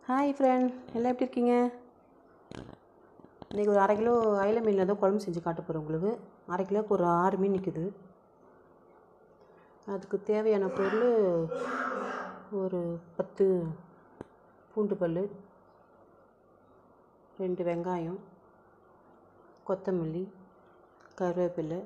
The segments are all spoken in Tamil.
ஹாய் ஃப்ரெண்ட் எல்லாம் எப்படி இருக்கீங்க இன்றைக்கி ஒரு அரை கிலோ அயில மீனில் தான் குழம்பு செஞ்சு காட்ட போகிறேன் உங்களுக்கு அரை கிலோவுக்கு ஒரு ஆறு மீன் நிற்குது அதுக்கு தேவையான பொருள் ஒரு பத்து பூண்டு பல் ரெண்டு வெங்காயம் கொத்தமல்லி கருவேப்பிலை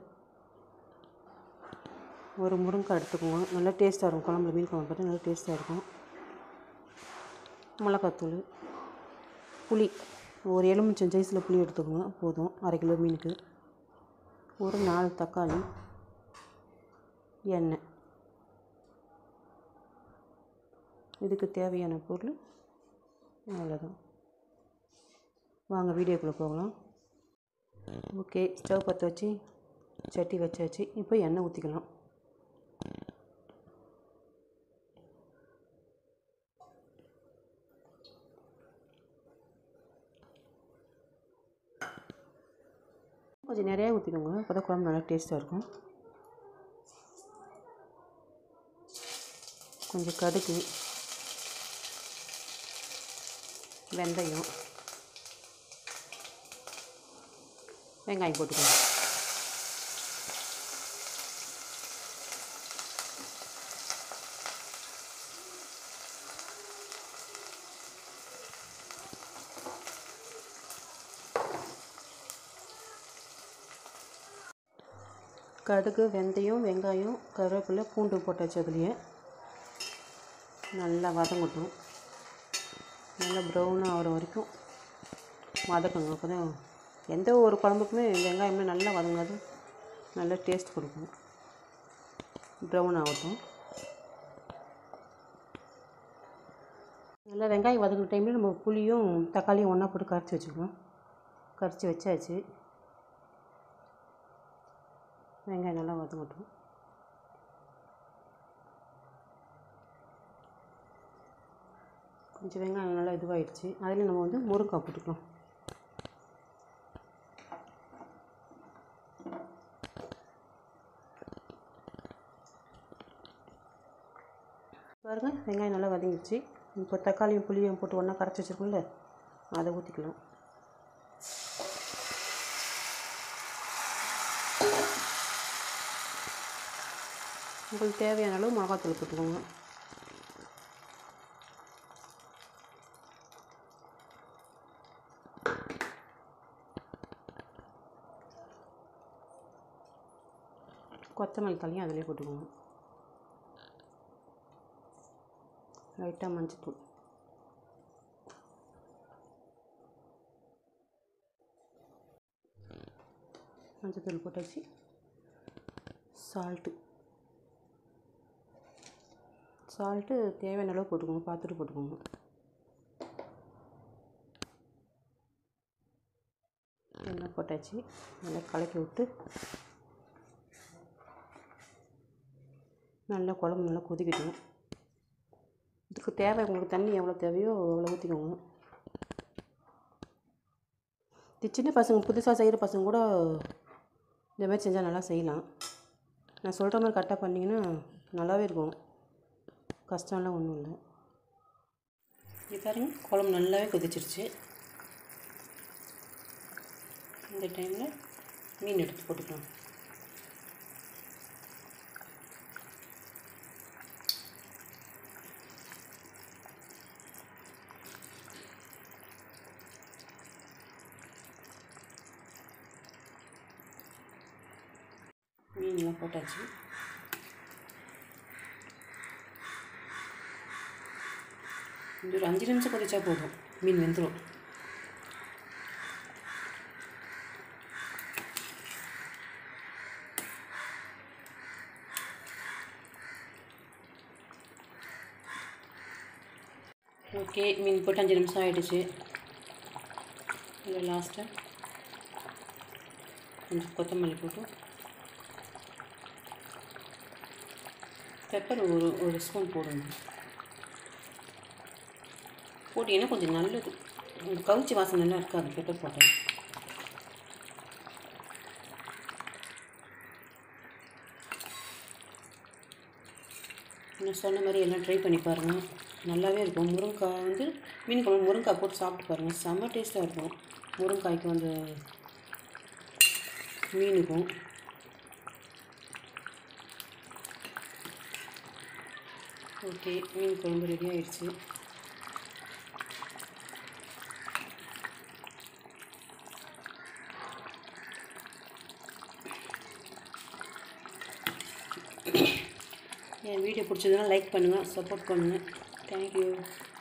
ஒரு முருங்கை எடுத்துக்கோங்க நல்லா டேஸ்ட்டாக இருக்கும் குழம்புல மீன் குழம்பு பார்த்தா நல்லா டேஸ்ட்டாக இருக்கும் மிளகாத்தூள் புளி ஒரு எலுமிச்சம் சைஸில் புளி எடுத்துக்கோங்க போதும் அரை கிலோ மீனுக்கு ஒரு நாலு தக்காளி எண்ணெய் இதுக்கு தேவையான பொருள் அவ்வளோதான் வாங்க வீடியோக்குள்ளே போகலாம் ஓகே ஸ்டவ் பற்ற வச்சு சட்டி வச்சாச்சு இப்போ எண்ணெய் ஊற்றிக்கலாம் கொஞ்சம் நிறையா ஊற்றிக்கோங்க அப்போ தான் குழம்பு நல்லா டேஸ்ட்டாக இருக்கும் கொஞ்சம் கடுகு வெந்தயம் வெங்காயம் போட்டுக்கோங்க கடுகு வெந்தயம் வெங்காயம் கருவேப்பிலை பூண்டு போட்டாச்சு அதுலேயே நல்லா வதங்கட்டும் நல்லா ப்ரௌனாக ஆகிற வரைக்கும் வதக்குங்க அப்போ தான் எந்த ஒரு குழம்புக்குமே வெங்காயமே நல்லா வதங்காது நல்லா டேஸ்ட் கொடுக்கும் ப்ரௌன் ஆகட்டும் நல்லா வெங்காயம் வதங்குற டைமில் நம்ம புளியும் தக்காளியும் ஒன்றா போட்டு கரைச்சி வச்சுக்கணும் கரைச்சி வச்சாச்சு வெங்காயம் நல்லா வதங்கட்டும் கொஞ்சம் வெங்காயம் நல்லா இதுவாகிடுச்சு அதில் நம்ம வந்து முருங்காய் போட்டுக்கலாம் பாருங்க வெங்காயம் நல்லா வதங்கிடுச்சு இப்போ தக்காளியும் புளியும் போட்டு ஒன்றா கரைச்சி வச்சுருக்கோம்ல அதை ஊற்றிக்கலாம் உங்களுக்கு தேவையான அளவு மிளகாத்தூள் போட்டுக்கோங்க கொத்தமல்லி தலையும் அதிலே போட்டுக்கோங்க லைட்டாக மஞ்சத்தூள் மஞ்சத்தூள் போட்டாச்சு சால்ட்டு சால்ட்டு தேவையான அளவு போட்டுக்கோங்க பார்த்துட்டு போட்டுக்கோங்க எண்ணெய் போட்டாச்சு நல்லா கலக்கி விட்டு நல்லா குழம்பு நல்லா கொதிக்கட்டும் இதுக்கு தேவை உங்களுக்கு தண்ணி எவ்வளோ தேவையோ அவ்வளோ ஊற்றிக்கோங்க இது சின்ன பசங்க புதுசாக செய்கிற பசங்க கூட இந்த மாதிரி செஞ்சால் நல்லா செய்யலாம் நான் சொல்கிற மாதிரி கரெக்டாக பண்ணிங்கன்னா நல்லாவே இருக்கும் கஷ்டம்லாம் ஒன்றும் இல்லை இது பாருங்க குழம்பு நல்லாவே கொதிச்சிருச்சு இந்த டைமில் மீன் எடுத்து போட்டுக்கலாம் மீன்லாம் போட்டாச்சு இது ஒரு அஞ்சு நிமிஷம் கொதிச்சா போதும் மீன் வெந்துடும் ஓகே மீன் போட்டு அஞ்சு நிமிஷம் ஆகிடுச்சு இதில் லாஸ்ட்டாக கொஞ்சம் கொத்தமல்லி போட்டு பெப்பர் ஒரு ஒரு ஸ்பூன் போடுங்க போட்டிங்கன்னா கொஞ்சம் நல்லது இந்த கவுச்சி வாசனை நல்லா இருக்காது பெப்பர் போட்டேன் நான் சொன்ன மாதிரி எல்லாம் ட்ரை பண்ணி பாருங்கள் நல்லாவே இருக்கும் முருங்கைக்காய் வந்து மீன் குழம்பு முருங்கைக்காய் போட்டு சாப்பிட்டு பாருங்கள் செம்ம டேஸ்ட்டாக இருக்கும் முருங்கைக்காய்க்கும் அந்த மீனுக்கும் ஓகே மீன் குழம்பு ரெடி ஆயிடுச்சு என் வீடியோ பிடிச்சதுன்னா லைக் பண்ணுங்கள் சப்போர்ட் பண்ணுங்கள் தேங்க்யூ